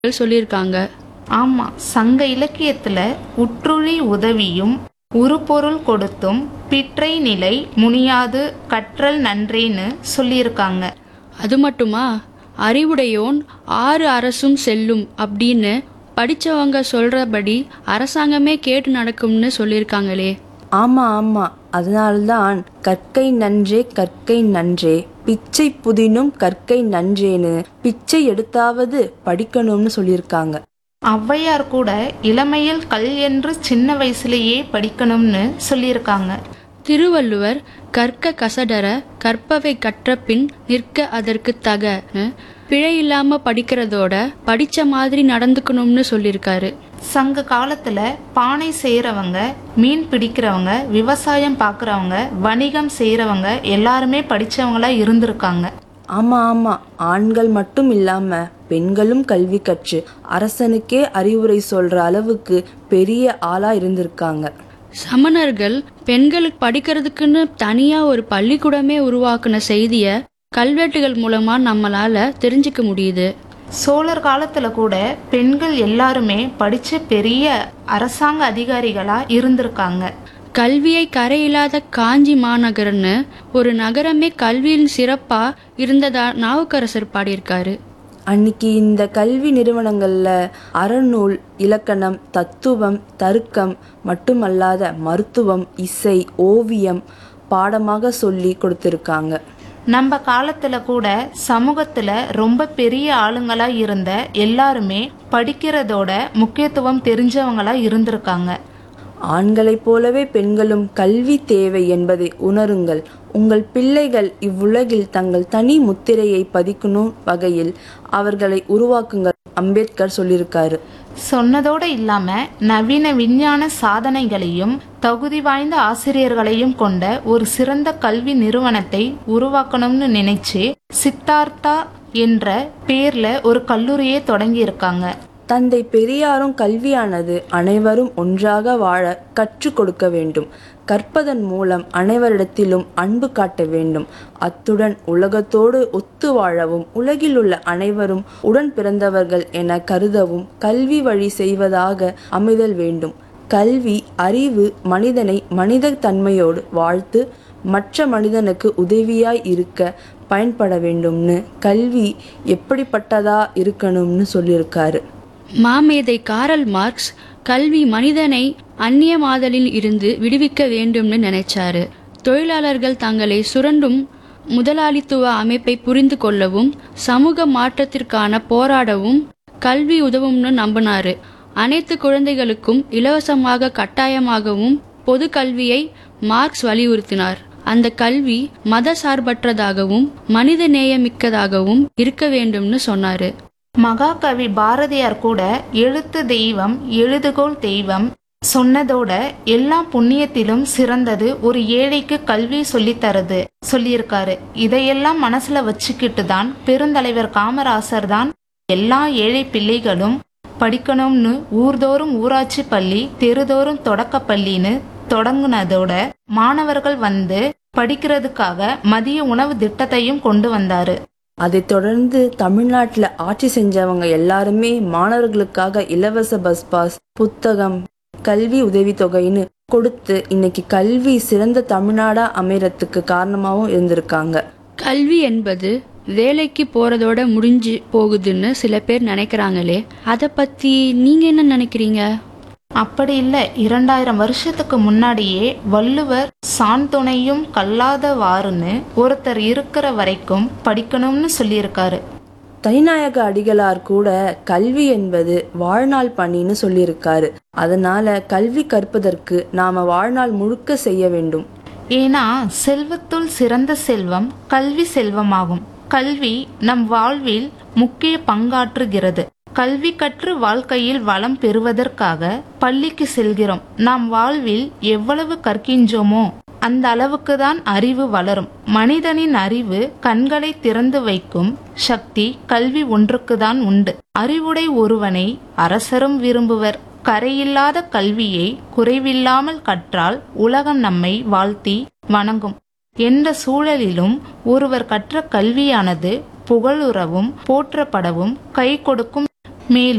சொல்லியிருக்காங்க ஆமா சங்க இலக்கியத்துல உற்றுழி உதவியும் உருப்பொருள் கொடுத்தும் பிற்றை நிலை முனியாது கற்றல் நன்றேன்னு சொல்லியிருக்காங்க அது மட்டுமா அறிவுடையோன் ஆறு அரசும் செல்லும் அப்படின்னு படிச்சவங்க சொல்றபடி அரசாங்கமே கேட்டு நடக்கும்னு சொல்லியிருக்காங்களே ஆமா ஆமா அதனால்தான் கற்கை நன்றே கற்கை நன்றே பிச்சை புதினும் கற்கை நன்றேன்னு பிச்சை எடுத்தாவது படிக்கணும்னு சொல்லியிருக்காங்க ஔவையார் கூட இளமையில் கல் என்று சின்ன வயசுலயே படிக்கணும்னு சொல்லியிருக்காங்க திருவள்ளுவர் கற்க கசடர கற்பவை கற்ற பின் நிற்க அதற்கு தகன்னு பிழை இல்லாம படிக்கிறதோட படிச்ச மாதிரி நடந்துக்கணும்னு சொல்லியிருக்காரு சங்க காலத்துல பானை செய்யறவங்க மீன் பிடிக்கிறவங்க விவசாயம் பார்க்கறவங்க வணிகம் செய்யறவங்க எல்லாருமே படிச்சவங்களா இருந்திருக்காங்க ஆமா ஆமா ஆண்கள் மட்டும் இல்லாம பெண்களும் கல்வி கற்று அரசனுக்கே அறிவுரை சொல்ற அளவுக்கு பெரிய ஆளா இருந்திருக்காங்க சமணர்கள் பெண்களுக்கு படிக்கிறதுக்குன்னு தனியா ஒரு பள்ளிக்கூடமே உருவாக்குன செய்திய கல்வெட்டுகள் மூலமா நம்மளால தெரிஞ்சுக்க முடியுது சோழர் காலத்துல கூட பெண்கள் எல்லாருமே படிச்ச பெரிய அரசாங்க அதிகாரிகளா இருந்திருக்காங்க கல்வியை கரையில்லாத காஞ்சி மாநகர்னு ஒரு நகரமே கல்வியின் சிறப்பா இருந்ததா நாவுக்கரசர் பாடியிருக்காரு அன்னைக்கு இந்த கல்வி நிறுவனங்கள்ல அறநூல் இலக்கணம் தத்துவம் தருக்கம் மட்டுமல்லாத மருத்துவம் இசை ஓவியம் பாடமாக சொல்லி கொடுத்திருக்காங்க நம்ம காலத்துல கூட சமூகத்துல ரொம்ப பெரிய ஆளுங்களா இருந்த எல்லாருமே படிக்கிறதோட முக்கியத்துவம் தெரிஞ்சவங்களா இருந்திருக்காங்க ஆண்களைப் போலவே பெண்களும் கல்வி தேவை என்பதை உணருங்கள் உங்கள் பிள்ளைகள் இவ்வுலகில் தங்கள் தனி முத்திரையை பதிக்கணும் வகையில் அவர்களை உருவாக்குங்கள் அம்பேத்கர் சொல்லியிருக்காரு சொன்னதோட இல்லாம நவீன விஞ்ஞான சாதனைகளையும் தகுதி வாய்ந்த ஆசிரியர்களையும் கொண்ட ஒரு சிறந்த கல்வி நிறுவனத்தை உருவாக்கணும்னு நினைச்சு சித்தார்த்தா என்ற பேர்ல ஒரு கல்லூரியை தொடங்கி இருக்காங்க தந்தை பெரியாரும் கல்வியானது அனைவரும் ஒன்றாக வாழ கற்றுக் கொடுக்க வேண்டும் கற்பதன் மூலம் அனைவரிடத்திலும் அன்பு காட்ட வேண்டும் அத்துடன் உலகத்தோடு ஒத்து வாழவும் உலகில் உள்ள அனைவரும் உடன் பிறந்தவர்கள் என கருதவும் கல்வி வழி செய்வதாக அமைதல் வேண்டும் கல்வி அறிவு மனிதனை மனித தன்மையோடு வாழ்த்து மற்ற மனிதனுக்கு உதவியாய் இருக்க பயன்பட வேண்டும்னு கல்வி எப்படிப்பட்டதா இருக்கணும்னு சொல்லியிருக்காரு மாமேதை காரல் மார்க்ஸ் கல்வி மனிதனை அந்நியமாதலில் இருந்து விடுவிக்க வேண்டும்னு நினைச்சாரு தொழிலாளர்கள் தங்களை சுரண்டும் முதலாளித்துவ அமைப்பை புரிந்து கொள்ளவும் சமூக மாற்றத்திற்கான போராடவும் கல்வி உதவும்னு நம்பினாரு அனைத்து குழந்தைகளுக்கும் இலவசமாக கட்டாயமாகவும் பொது கல்வியை மார்க்ஸ் வலியுறுத்தினார் அந்த கல்வி மத சார்பற்றதாகவும் மனித நேயமிக்கதாகவும் இருக்க வேண்டும்னு சொன்னாரு மகாகவி பாரதியார் கூட எழுத்து தெய்வம் எழுதுகோள் தெய்வம் சொன்னதோட எல்லா புண்ணியத்திலும் சிறந்தது ஒரு ஏழைக்கு கல்வி சொல்லித்தரது சொல்லியிருக்காரு இதையெல்லாம் மனசுல வச்சுக்கிட்டு தான் பெருந்தலைவர் காமராசர் தான் எல்லா ஏழை பிள்ளைகளும் படிக்கணும்னு ஊர்தோறும் ஊராட்சி பள்ளி தெருதோறும் தொடக்க பள்ளின்னு தொடங்குனதோட மாணவர்கள் வந்து படிக்கிறதுக்காக மதிய உணவு திட்டத்தையும் கொண்டு வந்தாரு அதைத் தொடர்ந்து தமிழ்நாட்டில் ஆட்சி செஞ்சவங்க எல்லாருமே மாணவர்களுக்காக இலவச பஸ் பாஸ் புத்தகம் கல்வி உதவித்தொகைன்னு கொடுத்து இன்னைக்கு கல்வி சிறந்த தமிழ்நாடா அமையறதுக்கு காரணமாகவும் இருந்திருக்காங்க கல்வி என்பது வேலைக்கு போறதோட முடிஞ்சு போகுதுன்னு சில பேர் நினைக்கிறாங்களே அதை பத்தி நீங்க என்ன நினைக்கிறீங்க அப்படி இல்ல இரண்டாயிரம் வருஷத்துக்கு முன்னாடியே வள்ளுவர் சான் துணையும் கல்லாதவாறுன்னு ஒருத்தர் இருக்கிற வரைக்கும் படிக்கணும்னு சொல்லியிருக்காரு தனிநாயக அடிகளார் கூட கல்வி என்பது வாழ்நாள் பணின்னு சொல்லியிருக்காரு அதனால கல்வி கற்பதற்கு நாம வாழ்நாள் முழுக்க செய்ய வேண்டும் ஏன்னா செல்வத்துள் சிறந்த செல்வம் கல்வி செல்வமாகும் கல்வி நம் வாழ்வில் முக்கிய பங்காற்றுகிறது கல்வி கற்று வாழ்க்கையில் வளம் பெறுவதற்காக பள்ளிக்கு செல்கிறோம் நாம் வாழ்வில் எவ்வளவு கற்கின்றோமோ அந்த அளவுக்கு தான் அறிவு வளரும் மனிதனின் அறிவு கண்களை திறந்து வைக்கும் சக்தி கல்வி ஒன்றுக்குதான் உண்டு அறிவுடை ஒருவனை அரசரும் விரும்புவர் கரையில்லாத கல்வியை குறைவில்லாமல் கற்றால் உலகம் நம்மை வாழ்த்தி வணங்கும் என்ற சூழலிலும் ஒருவர் கற்ற கல்வியானது புகழுறவும் போற்றப்படவும் கை கொடுக்கும் மேலும்